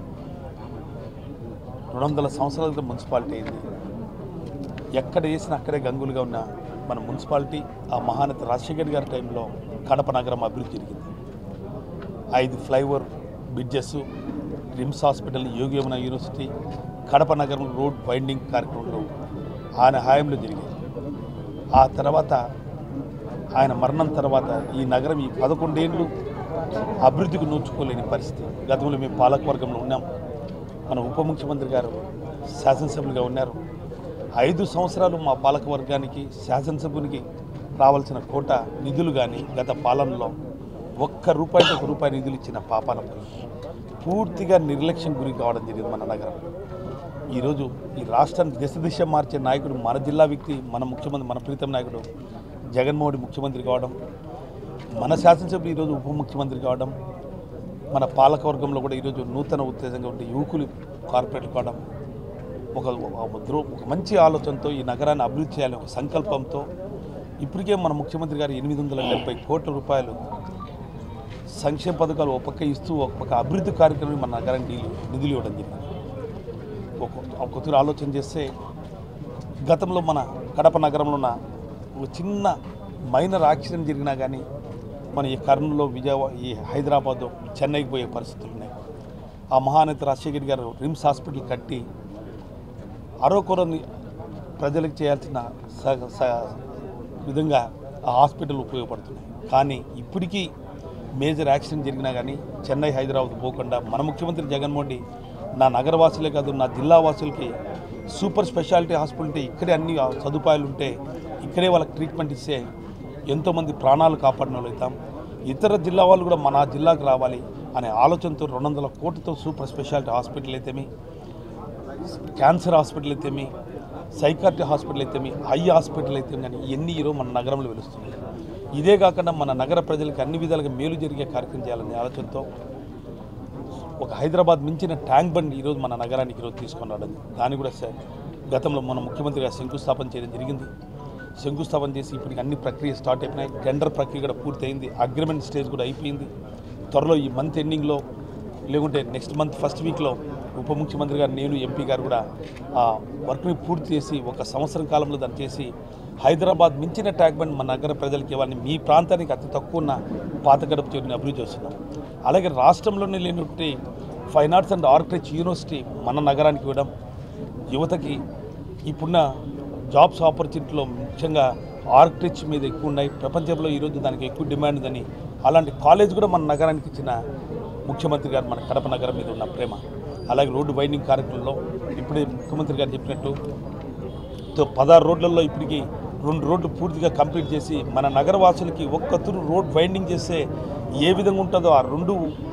రెండు వందల సంవత్సరాల క్రితం మున్సిపాలిటీ అయింది ఎక్కడ వేసినా అక్కడే గంగులుగా ఉన్న మన మున్సిపాలిటీ ఆ మహానేత రాజశేఖర్ గారి టైంలో కడప నగరం అభివృద్ధి జరిగింది ఐదు flyover bridges RIMS hospital Yogi Yamuna university Kadapa నగరం రోడ్ వైండింగ్ కార్యక్రమంలో ఆయన హయాంలో జరిగాయి ఆ తర్వాత ఆయన మరణం తర్వాత ఈ నగరం ఈ పదకొండేళ్ళు అభివృద్ధికి నోచుకోలేని పరిస్థితి గతంలో మేము పాలకవర్గంలో ఉన్నాం మన ఉప ముఖ్యమంత్రి గారు శాసనసభ్యులుగా ఉన్నారు ఐదు సంవత్సరాలు మా పాలక వర్గానికి శాసనసభ్యునికి రావాల్సిన కోట నిధులు కానీ గత పాలనలో ఒక్క రూపాయికి ఒక రూపాయి నిధులు ఇచ్చిన పాపాన పోయి పూర్తిగా నిర్లక్ష్యం గురి కావడం జరిగింది మన నగరం ఈరోజు ఈ రాష్ట్రాన్ని దిశ దిశ మార్చే నాయకుడు మన జిల్లా వ్యక్తి మన ముఖ్యమంత్రి మన ప్రీతం నాయకుడు జగన్మోహన్ రెడ్డి ముఖ్యమంత్రి కావడం మన శాసనసభ్యులు ఈరోజు ఉప ముఖ్యమంత్రి కావడం మన పాలకవర్గంలో కూడా ఈరోజు నూతన ఉత్తేజంగా ఉండే యువకులు కార్పొరేట్ కావడం ఒక ఒక ద్రో ఒక మంచి ఆలోచనతో ఈ నగరాన్ని అభివృద్ధి చేయాలని ఒక సంకల్పంతో ఇప్పటికే మన ముఖ్యమంత్రి గారు ఎనిమిది వందల డెబ్బై కోట్ల రూపాయలు సంక్షేమ పథకాలు ఒక పక్క ఇస్తూ ఒక పక్క అభివృద్ధి కార్యక్రమం మన నగరానికి నిధులు నిధులు ఇవ్వడం జరిగింది ఒక ఒక తీరు ఆలోచన చేస్తే గతంలో మన కడప నగరంలో ఉన్న ఒక చిన్న మైనర్ యాక్సిడెంట్ జరిగినా కానీ మన ఈ కర్నూలులో విజయవాడ ఈ హైదరాబాద్ చెన్నైకి పోయే పరిస్థితులు ఉన్నాయి ఆ మహానేత రాజశేఖర్ గారు రిమ్స్ హాస్పిటల్ కట్టి అరోకొరని ప్రజలకు చేయాల్సిన స- స- విధంగా ఆ హాస్పిటల్ ఉపయోగపడుతున్నాయి కానీ ఇప్పటికీ మేజర్ యాక్సిడెంట్ జరిగినా కానీ చెన్నై హైదరాబాద్ పోకుండా మన ముఖ్యమంత్రి జగన్మోహన్ రెడ్డి నా నగరవాసులే కాదు నా జిల్లా వాసులకి సూపర్ స్పెషాలిటీ హాస్పిటల్ ఉంటే ఇక్కడే అన్ని సదుపాయాలు ఉంటే ఇక్కడే వాళ్ళకి ట్రీట్మెంట్ ఇస్తే ఎంతోమంది ప్రాణాలు కాపాడిన వాళ్ళు అవుతాం ఇతర జిల్లా వాళ్ళు కూడా మన జిల్లాకు రావాలి అనే ఆలోచనతో రెండు వందల కోట్లతో సూపర్ స్పెషాలిటీ హాస్పిటల్ అయితేమి క్యాన్సర్ హాస్పిటల్ అయితేమి సైకాట్రీ హాస్పిటల్ అయితేమి ఐ హాస్పిటల్ అయితేమి కానీ ఇవన్నీ ఈరోజు మన నగరంలో వెలుస్తున్నాయి ఇదే కాకుండా మన నగర ప్రజలకు అన్ని విధాలుగా మేలు జరిగే కార్యక్రమం చేయాలనే ఆలోచనతో ఒక హైదరాబాద్ మించిన ట్యాంక్ బండ్ ఈరోజు మన నగరానికి ఈరోజు తీసుకొని రావడం దాన్ని కూడా సార్ గతంలో మన ముఖ్యమంత్రి గారు శంకుస్థాపన చేయడం జరిగింది శంకుస్థాపన చేసి ఇప్పటికి అన్ని ప్రక్రియ స్టార్ట్ అయిపోయినాయి టెండర్ ప్రక్రియ కూడా పూర్తయింది అగ్రిమెంట్ స్టేజ్ కూడా అయిపోయింది త్వరలో ఈ మంత్ ఎండింగ్లో లేకుంటే నెక్స్ట్ మంత్ ఫస్ట్ వీక్లో ఉప ముఖ్యమంత్రి గారు నేను ఎంపీ గారు కూడా ఆ వర్క్ని పూర్తి చేసి ఒక సంవత్సరం కాలంలో దాన్ని చేసి హైదరాబాద్ మించిన ట్యాగ్ బండ్ మన నగర ప్రజలకి ఇవ్వాలని మీ ప్రాంతానికి అతి తక్కువ ఉన్న పాత గడప చెరువుని అభివృద్ధి చేస్తున్నాం అలాగే రాష్ట్రంలోనే లేనటువంటి fine arts and architecture university మన నగరానికి ఇవ్వడం యువతకి ఇప్పుడున్న జాబ్స్ ఆపర్చునిటీలో ముఖ్యంగా ఆర్కిటెక్చర్ మీద ఎక్కువ ఉన్నాయి ప్రపంచంలో ఈరోజు దానికి ఎక్కువ డిమాండ్ ఉందని అలాంటి కాలేజ్ కూడా మన నగరానికి ఇచ్చిన ముఖ్యమంత్రి గారు మన కడప నగరం మీద ఉన్న ప్రేమ అలాగే రోడ్డు వైండింగ్ కార్యక్రమంలో ఇప్పుడే ముఖ్యమంత్రి గారు చెప్పినట్టు తో పదహారు రోడ్లలో ఇప్పటికి రెండు రోడ్లు పూర్తిగా కంప్లీట్ చేసి మన నగరవాసులకి ఒక్క తురు రోడ్ వైండింగ్ చేస్తే ఏ విధంగా ఉంటుందో ఆ రెండు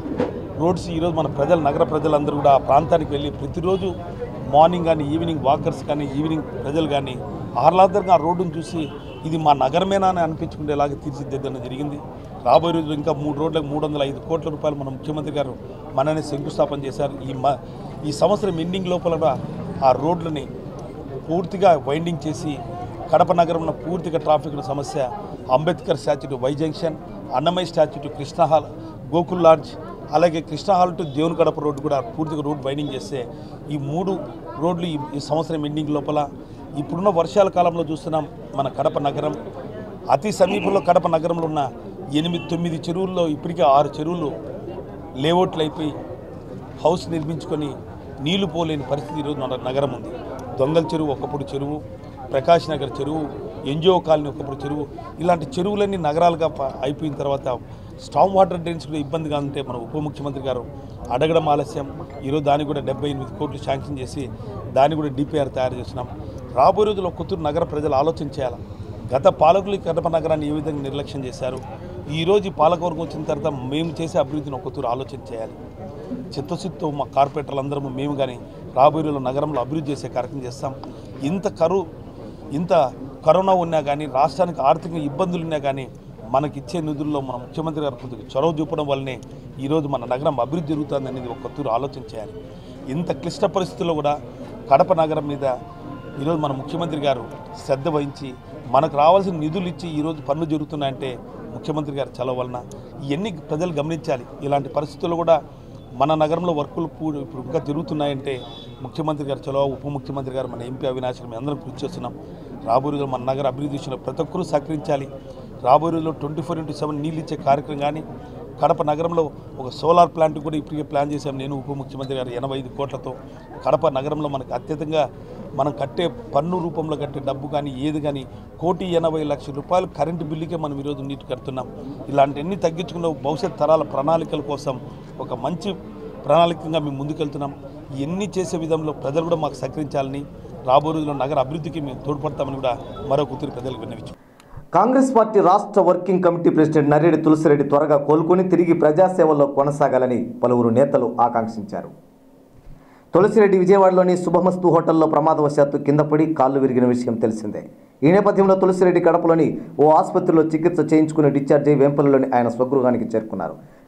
రోడ్స్ ఈరోజు మన ప్రజలు నగర ప్రజలందరూ కూడా ఆ ప్రాంతానికి వెళ్ళి ప్రతిరోజు మార్నింగ్ కానీ ఈవినింగ్ వాకర్స్ కానీ ఈవినింగ్ ప్రజలు కానీ ఆహ్లాదంగా ఆ రోడ్డును చూసి ఇది మా నగరమేనా అని అనిపించుకునేలాగా తీర్చిదిద్దడం జరిగింది రాబోయే రోజులు ఇంకా మూడు రోడ్లకు మూడు వందల ఐదు కోట్ల రూపాయలు మన ముఖ్యమంత్రి గారు మననే శంకుస్థాపన చేశారు ఈ మ ఈ సంవత్సరం ఎండింగ్ లోపల కూడా ఆ రోడ్లని పూర్తిగా వైండింగ్ చేసి కడప నగరంలో పూర్తిగా ట్రాఫిక్ సమస్య Ambedkar statue to Y junction Annamayya statue to Krishna hall Gokul lodge అలాగే కృష్ణ హాల్ టు దేవుని కడప రోడ్డు కూడా పూర్తిగా రోడ్ వైండింగ్ చేస్తే ఈ మూడు రోడ్లు ఈ- ఈ సంవత్సరం ఎండింగ్ లోపల ఇప్పుడున్న వర్షాల కాలంలో చూస్తున్నాం మన కడప నగరం అతి సమీపంలో కడప నగరంలో ఉన్న ఎనిమిది తొమ్మిది చెరువుల్లో ఇప్పటికే ఆరు చెరువులు లేఅవుట్లు అయిపోయి హౌస్ నిర్మించుకొని నీళ్లు పోలేని పరిస్థితి ఈరోజు మన నగరం ఉంది దొంగల చెరువు ఒకప్పుడు చెరువు ప్రకాష్ నగర్ చెరువు ఎన్జిఓ కాలనీ ఒకప్పుడు చెరువు ఇలాంటి చెరువులన్నీ నగరాలుగా ప- అయిపోయిన తర్వాత స్టామ్ వాటర్ డ్రైన్స్ కూడా ఇబ్బందిగా ఉంటే మన ఉప ముఖ్యమంత్రి గారు అడగడం ఆలస్యం ఈరోజు దానికి కూడా డెబ్బై ఎనిమిది కోట్లు శాంక్షన్ చేసి దాన్ని కూడా డిపిఆర్ తయారు చేస్తున్నాం రాబోయే రోజుల్లో కొత్తూరు నగర ప్రజలు ఆలోచన చేయాలి గత పాలకులు ఈ కడప నగరాన్ని ఏ విధంగా నిర్లక్ష్యం చేశారు ఈరోజు ఈ పాలకవర్గం వచ్చిన తర్వాత మేము చేసే అభివృద్ధిని ఒక్కతూరు ఆలోచన చేయాలి చిత్తశుద్ధితో మా కార్పొరేటర్లు అందరము మేము కానీ రాబోయే రోజుల్లో నగరంలో అభివృద్ధి చేసే కార్యక్రమం చేస్తాం ఇంత కరువు ఇంత కరోనా ఉన్నా కానీ రాష్ట్రానికి ఆర్థిక ఇబ్బందులు ఉన్నా కానీ మనకిచ్చే నిధుల్లో మన ముఖ్యమంత్రి గారు కొద్దిగా చొరవ చూపడం వల్లనే ఈరోజు మన నగరం అభివృద్ధి జరుగుతుంది అనేది ఒక్కతూరు ఆలోచన చేయాలి ఇంత క్లిష్ట పరిస్థితుల్లో కూడా కడప నగరం మీద ఈరోజు మన ముఖ్యమంత్రి గారు శ్రద్ధ వహించి మనకు రావాల్సిన నిధులు ఇచ్చి ఈరోజు పనులు జరుగుతున్నాయంటే ముఖ్యమంత్రి గారు చలవ వలన ఇవన్నీ ప్రజలు గమనించాలి ఇలాంటి పరిస్థితుల్లో కూడా మన నగరంలో వర్కులు పూ- ఇప్పుడు ఇంకా జరుగుతున్నాయంటే ముఖ్యమంత్రి గారు చలవ ఉప ముఖ్యమంత్రి గారు మన ఎంపీ అవినాష్ గారు మేము అందరం కృషి చేస్తున్నాం రాబోయే రోజుల్లో మన నగర అభివృద్ధి విషయంలో ప్రతి ఒక్కరూ సహకరించాలి రాబోయే రోజుల్లో ట్వంటీ ఫోర్ ఇంటూ సెవెన్ నీళ్ళు ఇచ్చే కార్యక్రమం కానీ కడప నగరంలో ఒక సోలార్ ప్లాంట్ కూడా ఇప్పటికే ప్లాన్ చేశాం నేను ఉప ముఖ్యమంత్రి గారు ఎనభై ఐదు కోట్లతో కడప నగరంలో మనకు అత్యధికంగా మనం కట్టే పన్ను రూపంలో కట్టే డబ్బు కానీ ఏది కానీ కోటి ఎనభై లక్షల రూపాయలు కరెంటు బిల్లుకే మనం ఈరోజు నీటి కడుతున్నాం ఇలాంటివన్నీ తగ్గించుకున్న భవిష్యత్ తరాల ప్రణాళికల కోసం ఒక మంచి ప్రణాళికంగా మేము ముందుకెళ్తున్నాం ఇవన్నీ చేసే విధంలో ప్రజలు కూడా మాకు సహకరించాలని రాబోయే రోజుల్లో నగర అభివృద్ధికి మేము తోడ్పడతామని కూడా మరో కూతురు ప్రజలకు విన్నవించాం
కాంగ్రెస్ పార్టీ రాష్ట్ర working committee president Narreddy Tulasireddy త్వరగా కోలుకొని తిరిగి ప్రజాసేవలో కొనసాగాలని పలువురు నేతలు ఆకాంక్షించారు తులసిరెడ్డి విజయవాడలోని శుభమస్తు హోటల్లో ప్రమాదవశాత్తు కింద పడి కాళ్ళు విరిగిన విషయం తెలిసిందే ఈ నేపథ్యంలో తులసిరెడ్డి కడపలోని ఓ ఆసుపత్రిలో చికిత్స చేయించుకుని డిశ్చార్జ్ అయి వేంపల్లిలోని ఆయన స్వగృహానికి చేరుకున్నారు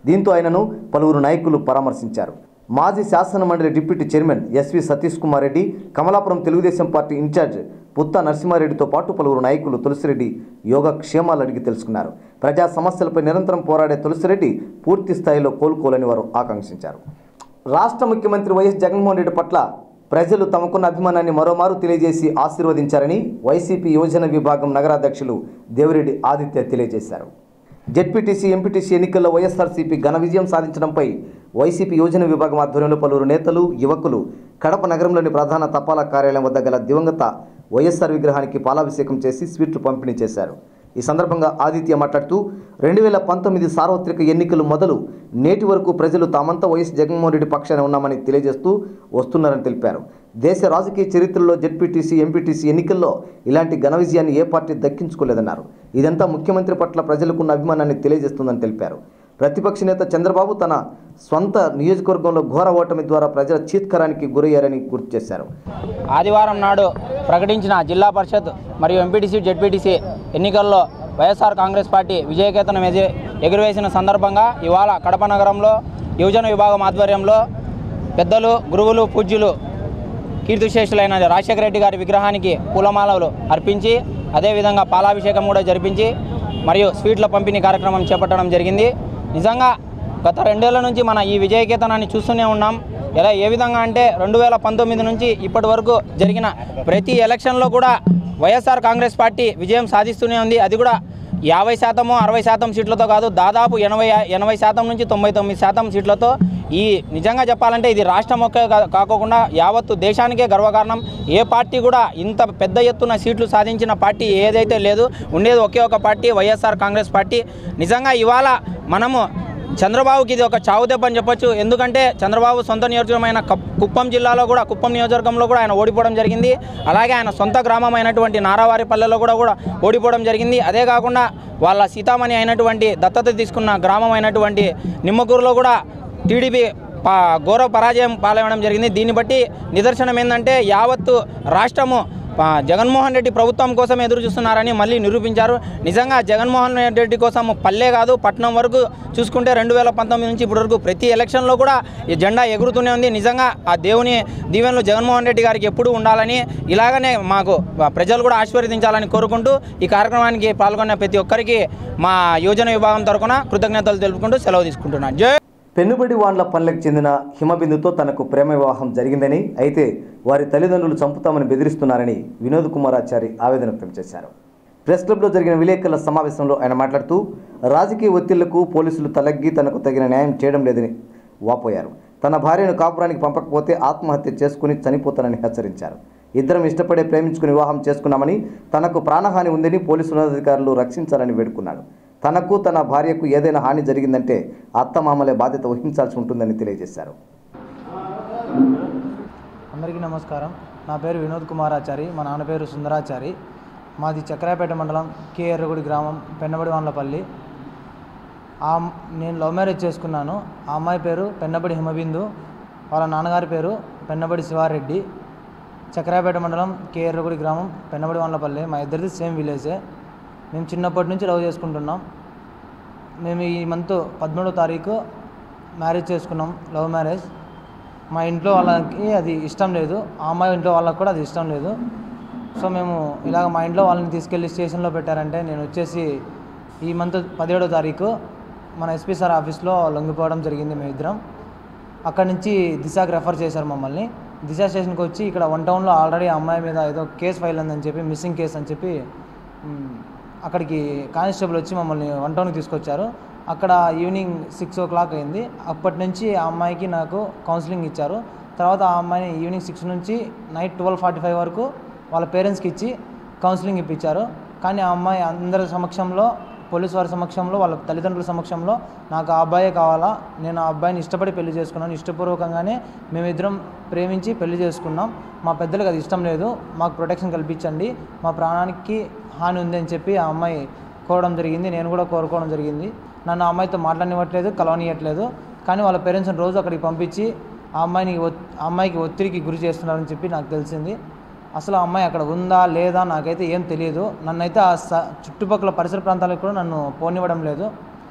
దీంతో ఆయనను పలువురు నాయకులు పరామర్శించారు మాజీ శాసన మండలి deputy chairman SV Satish Kumar Reddy Kamalapuram Telugu Desam party incharge Putta నరసింహారెడ్డితో పాటు పలువురు నాయకులు తులసిరెడ్డి యోగక్షేమాలు అడిగి తెలుసుకున్నారు ప్రజా సమస్యలపై నిరంతరం పోరాడే తులసిరెడ్డి పూర్తి స్థాయిలో కోలుకోలని వారు ఆకాంక్షించారు రాష్ట్ర ముఖ్యమంత్రి వైఎస్ జగన్మోహన్ రెడ్డి పట్ల ప్రజలు తమకున్న అభిమానాన్ని మరోమారు తెలియజేసి ఆశీర్వదించారని వైసీపీ యువజన విభాగం నగరాధ్యక్షులు దేవిరెడ్డి ఆదిత్య తెలియజేశారు జెడ్పీటీసీ ఎంపీటీసీ ఎన్నికల్లో వైఎస్ఆర్సీపీ ఘన విజయం సాధించడంపై వైసీపీ యోజన విభాగం ఆధ్వర్యంలో పలువురు నేతలు యువకులు కడప నగరంలోని ప్రధాన తపాలా కార్యాలయం వద్ద గల దివంగత వైఎస్ఆర్ విగ్రహానికి పాలాభిషేకం చేసి స్వీట్లు పంపిణీ చేశారు ఈ సందర్భంగా ఆదిత్య మాట్లాడుతూ రెండు వేల పంతొమ్మిది సార్వత్రిక ఎన్నికలు మొదలు నేటి వరకు ప్రజలు తామంతా వైఎస్ జగన్మోహన్ రెడ్డి పక్షాన ఉన్నామని తెలియజేస్తూ వస్తున్నారని తెలిపారు దేశ రాజకీయ చరిత్రలో జెడ్పీటీసీ ఎంపీటీసీ ఎన్నికల్లో ఇలాంటి ఘన విజయాన్ని ఏ పార్టీ దక్కించుకోలేదన్నారు ఇదంతా ముఖ్యమంత్రి పట్ల ప్రజలకున్న అభిమానాన్ని తెలియజేస్తుందని తెలిపారు ప్రతిపక్ష నేత చంద్రబాబు తన స్వంత నియోజకవర్గంలో ఘోర ఓటమి ద్వారా ప్రజల చీత్కరానికి గురయ్యారని గుర్తు చేశారు
ఆదివారం నాడు ప్రకటించిన జిల్లా పరిషత్ మరియు ఎంపీటీసీ జెడ్పీటీసీ ఎన్నికల్లో వైఎస్ఆర్ కాంగ్రెస్ పార్టీ విజయకేతనం ఎగి- ఎగురవేసిన సందర్భంగా ఇవాళ కడప నగరంలో యువజన విభాగం ఆధ్వర్యంలో పెద్దలు గురువులు పూజ్యులు కీర్తిశేషులైన రాజశేఖర రెడ్డి గారి విగ్రహానికి పూలమాలలు అర్పించి అదేవిధంగా పాలాభిషేకం కూడా జరిపించి మరియు స్వీట్ల పంపిణీ కార్యక్రమం చేపట్టడం జరిగింది నిజంగా గత రెండేళ్ల నుంచి మన ఈ విజయకేతనాన్ని చూస్తూనే ఉన్నాం ఎలా ఏ విధంగా అంటే రెండు వేల పంతొమ్మిది నుంచి ఇప్పటి వరకు జరిగిన ప్రతి ఎలక్షన్లో కూడా వైఎస్ఆర్ కాంగ్రెస్ పార్టీ విజయం సాధిస్తూనే ఉంది అది కూడా యాభై శాతము అరవై శాతం సీట్లతో కాదు దాదాపు ఎనభై ఎనభై శాతం నుంచి తొంభై తొమ్మిది శాతం సీట్లతో ఈ నిజంగా చెప్పాలంటే ఇది రాష్ట్రం ఒకే కా- కాకోకుండా యావత్తు దేశానికే గర్వకారణం ఏ పార్టీ కూడా ఇంత పెద్ద ఎత్తున సీట్లు సాధించిన పార్టీ ఏదైతే లేదు ఉండేది ఒకే ఒక పార్టీ వైఎస్ఆర్ కాంగ్రెస్ పార్టీ నిజంగా ఇవాళ మనము చంద్రబాబుకి ఇది ఒక చావు దెబ్బ అని చెప్పొచ్చు ఎందుకంటే చంద్రబాబు సొంత నియోజకమైన కప్- కుప్పం జిల్లాలో కూడా కుప్పం నియోజకవర్గంలో కూడా ఆయన ఓడిపోవడం జరిగింది అలాగే ఆయన సొంత గ్రామం అయినటువంటి నారావారిపల్లెలో కూడా కూడా ఓడిపోవడం జరిగింది అదే కాకుండా వాళ్ళ సీతామణి అయినటువంటి దత్తత తీసుకున్న గ్రామం అయినటువంటి నిమ్మకూరులో కూడా టీడీపీ పా ఘోర పరాజయం పాలవడం జరిగింది దీన్ని బట్టి నిదర్శనం ఏంటంటే యావత్తు రాష్ట్రము పా- జగన్మోహన్ రెడ్డి ప్రభుత్వం కోసం ఎదురు చూస్తున్నారని మళ్ళీ నిరూపించారు నిజంగా జగన్మోహన్ రెడ్డి కోసం పల్లె కాదు పట్నం వరకు చూసుకుంటే రెండు వేల పంతొమ్మిది నుంచి ఇప్పటి వరకు ప్రతి ఎలక్షన్లో కూడా ఈ జెండా ఎగురుతూనే ఉంది నిజంగా ఆ దేవుని దీవెనలు జగన్మోహన్ రెడ్డి గారికి ఎప్పుడూ ఉండాలని ఇలాగనే మాకు ప్రజలు కూడా ఆశీర్వదించాలని కోరుకుంటూ ఈ కార్యక్రమానికి పాల్గొన్న ప్రతి ఒక్కరికి మా యోజన విభాగం తరఫున కృతజ్ఞతలు తెలుపుకుంటూ సెలవు తీసుకుంటున్నాను జై
పెనుబడి వాండ్ల పనులకు చెందిన హిమబిందుతో తనకు ప్రేమ వివాహం జరిగిందని అయితే వారి తల్లిదండ్రులు చంపుతామని బెదిరిస్తున్నారని వినోద్ కుమారాచారి ఆవేదన వ్యక్తం చేశారు ప్రెస్ క్లబ్లో జరిగిన విలేకరుల సమావేశంలో ఆయన మాట్లాడుతూ రాజకీయ ఒత్తిళ్లకు పోలీసులు తలగ్గి తనకు తగిన న్యాయం చేయడం లేదని వాపోయారు తన భార్యను కాపురానికి పంపకపోతే ఆత్మహత్య చేసుకుని చనిపోతానని హెచ్చరించారు ఇద్దరం ఇష్టపడే ప్రేమించుకుని వివాహం చేసుకున్నామని తనకు ప్రాణహాని ఉందని పోలీసు ఉన్నతాధికారులు రక్షించాలని వేడుకున్నాడు తనకు తన భార్యకు ఏదైనా హాని జరిగిందంటే అత్తమామలే బాధ్యత వహించాల్సి ఉంటుందని తెలియజేశారు
అందరికీ నమస్కారం నా పేరు వినోద్ కుమారాచారి మా నాన్న పేరు సుందరాచారి మాది చక్రాపేట మండలం కే ఎర్రగుడి గ్రామం పెన్నబడి వాన్లపల్లి ఆ అమ్- నేను లవ్ మ్యారేజ్ చేసుకున్నాను ఆ అమ్మాయి పేరు పెన్నబడి హిమబిందు వాళ్ళ నాన్నగారి పేరు పెన్నబడి శివారెడ్డి చక్రాపేట మండలం కే ఎర్రగుడి గ్రామం పెన్నబడి వాన్లపల్లి మా ఇద్దరిది సేమ్ విలేజే మేము చిన్నప్పటి నుంచి లవ్ చేసుకుంటున్నాం మేము ఈ మంత్ పదమూడో తారీఖు మ్యారేజ్ చేసుకున్నాం లవ్ మ్యారేజ్ మా ఇంట్లో వాళ్ళకి అది ఇష్టం లేదు ఆ అమ్మాయి ఇంట్లో వాళ్ళకి కూడా అది ఇష్టం లేదు సో మేము ఇలాగ మా ఇంట్లో వాళ్ళని తీసుకెళ్ళి స్టేషన్లో పెట్టారంటే నేను వచ్చేసి ఈ మంత్ పదిహేడో తారీఖు మన ఎస్పీ సార్ ఆఫీస్లో లొంగిపోవడం జరిగింది మేమిద్దరం అక్కడి నుంచి దిశకి రెఫర్ చేశారు మమ్మల్ని దిశ స్టేషన్కి వచ్చి ఇక్కడ వన్ టౌన్లో ఆల్రెడీ ఆ అమ్మాయి మీద ఏదో కేసు ఫైల్ ఉందని చెప్పి మిస్సింగ్ కేసు అని చెప్పి మ్, అక్కడికి కానిస్టేబుల్ వచ్చి మమ్మల్ని వన్ టౌన్కి తీసుకొచ్చారు అక్కడ ఈవినింగ్ సిక్స్ ఓ క్లాక్ అయింది అప్పటి నుంచి ఆ అమ్మాయికి నాకు కౌన్సిలింగ్ ఇచ్చారు తర్వాత ఆ అమ్మాయిని ఈవినింగ్ సిక్స్ నుంచి నైట్ ట్వెల్వ్ ఫార్టీ ఫైవ్ వరకు వాళ్ళ పేరెంట్స్కి ఇచ్చి కౌన్సిలింగ్ ఇప్పించారు కానీ ఆ అమ్మాయి అందరి సమక్షంలో పోలీస్ వారి సమక్షంలో వాళ్ళ తల్లిదండ్రుల సమక్షంలో నాకు ఆ అబ్బాయే కావాలా నేను ఆ అబ్బాయిని ఇష్టపడి పెళ్లి చేసుకున్నాను ఇష్టపూర్వకంగానే మేమిద్దరం ప్రేమించి పెళ్లి చేసుకున్నాం మా పెద్దలకు అది ఇష్టం లేదు మాకు ప్రొటెక్షన్ కల్పించండి మా ప్రాణానికి హాని ఉంది అని చెప్పి ఆ అమ్మాయి కోరడం జరిగింది నేను కూడా కోరుకోవడం జరిగింది నన్ను ఆ అమ్మాయితో మాట్లాడనివ్వట్లేదు కలవనియట్లేదు కానీ వాళ్ళ పేరెంట్స్ని రోజు అక్కడికి పంపించి ఆ అమ్మాయిని ఒత్- ఆ అమ్మాయికి ఒత్తిడికి గురి చేస్తున్నారని చెప్పి నాకు తెలిసింది అసలు ఆ అమ్మాయి అక్కడ ఉందా లేదా నాకైతే ఏం తెలియదు నన్నైతే ఆ స చుట్టుపక్కల పరిసర ప్రాంతాలకు కూడా నన్ను పోనివ్వడం లేదు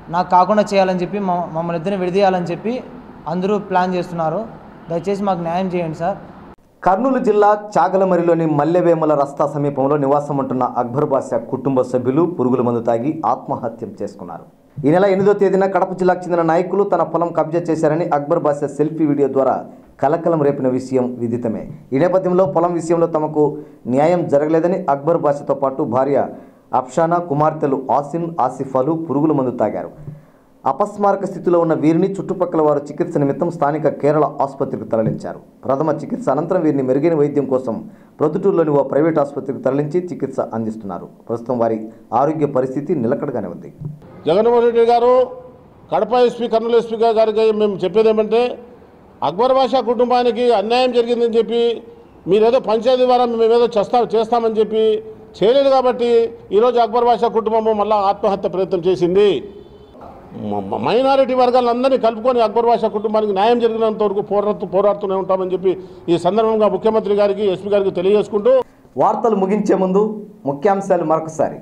నాకు కాకుండా చేయాలని చెప్పి మమ్మ- మమ్మల్ని ఇద్దరిని విడదీయాలని చెప్పి అందరూ ప్లాన్ చేస్తున్నారు దయచేసి మాకు న్యాయం చేయండి సార్
కర్నూలు జిల్లా చాగలమరిలోని మల్లెవేముల రస్తా సమీపంలో నివాసం ఉంటున్న అక్బర్ బాషా కుటుంబ సభ్యులు పురుగుల మందు తాగి ఆత్మహత్యం చేసుకున్నారు ఈ నెల ఎనిమిదో తేదీన కడప జిల్లాకు చెందిన నాయకులు తన పొలం కబ్జా చేశారని అక్బర్ బాషా సెల్ఫీ వీడియో ద్వారా కలకలం రేపిన విషయం విదితమే ఈ నేపథ్యంలో పొలం విషయంలో తమకు న్యాయం జరగలేదని అక్బర్ బాషాతో పాటు భార్య అఫ్షానా కుమార్తెలు ఆసిన్ ఆసిఫాలు పురుగుల మందు తాగారు అపస్మారక స్థితిలో ఉన్న వీరిని చుట్టుపక్కల వారు చికిత్స నిమిత్తం స్థానిక కేరళ ఆసుపత్రికి తరలించారు ప్రథమ చికిత్స అనంతరం వీరిని మెరుగైన వైద్యం కోసం ప్రొద్దుటూరులోని ఓ ప్రైవేట్ ఆసుపత్రికి తరలించి చికిత్స అందిస్తున్నారు ప్రస్తుతం వారి ఆరోగ్య పరిస్థితి నిలకడగానే ఉంది
జగన్మోహన్ రెడ్డి గారు కడప ఎస్పీ కర్నూలు ఎస్పీ గారికి మేము చెప్పేది ఏమంటే అక్బర్ బాషా కుటుంబానికి అన్యాయం జరిగిందని చెప్పి మీరేదో పంచాయతీ ద్వారా మేమేదో చేస్తా చేస్తామని చెప్పి చేయలేదు కాబట్టి ఈరోజు అక్బర్ బాషా కుటుంబము మళ్ళా ఆత్మహత్య ప్రయత్నం చేసింది మ- మ- మైనారిటీ వర్గాలందరినీ కలుపుకొని అక్బర్ బాషా కుటుంబానికి న్యాయం జరిగినంత వరకు పోరాడుతూ పోరాడుతూనే ఉంటామని చెప్పి ఈ సందర్భంగా ముఖ్యమంత్రి గారికి ఎస్పీ గారికి తెలియజేసుకుంటూ
వార్తలు ముగించే ముందు ముఖ్యాంశాలు మరొకసారి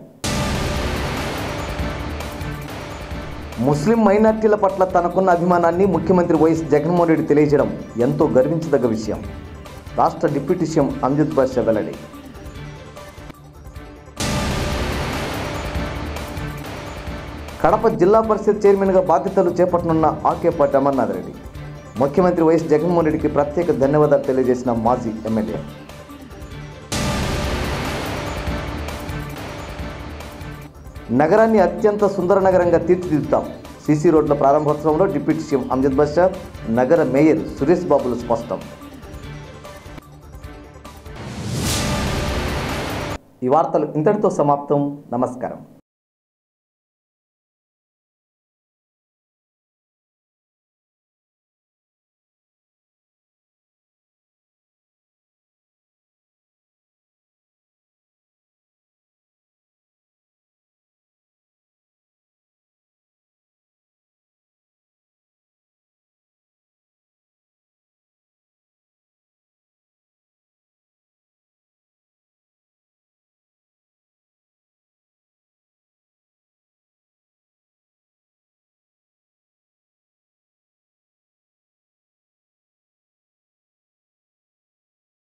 ముస్లిం మైనార్టీల పట్ల తనకున్న అభిమానాన్ని ముఖ్యమంత్రి వైఎస్ జగన్మోహన్ రెడ్డి తెలియజేయడం ఎంతో గర్వించదగ్గ విషయం రాష్ట్ర డిప్యూటీ సీఎం అమ్జద్ బాషా వెల్లడి కడప జిల్లా పరిషత్ చైర్మన్గా బాధ్యతలు చేపట్టనున్న ఆకేపాటి అమర్నాథ్ రెడ్డి ముఖ్యమంత్రి వైఎస్ జగన్మోహన్ రెడ్డికి ప్రత్యేక ధన్యవాదాలు తెలియజేసిన మాజీ ఎమ్మెల్యే నగరాన్ని అత్యంత సుందర నగరంగా తీర్చిదిద్దుతాం సీసీ రోడ్ల ప్రారంభోత్సవంలో డిప్యూటీ సీఎం అమ్జద్ బాషా నగర మేయర్ సురేష్ బాబులు స్పష్టం ఈ వార్తలు ఇంతటితో సమాప్తం నమస్కారం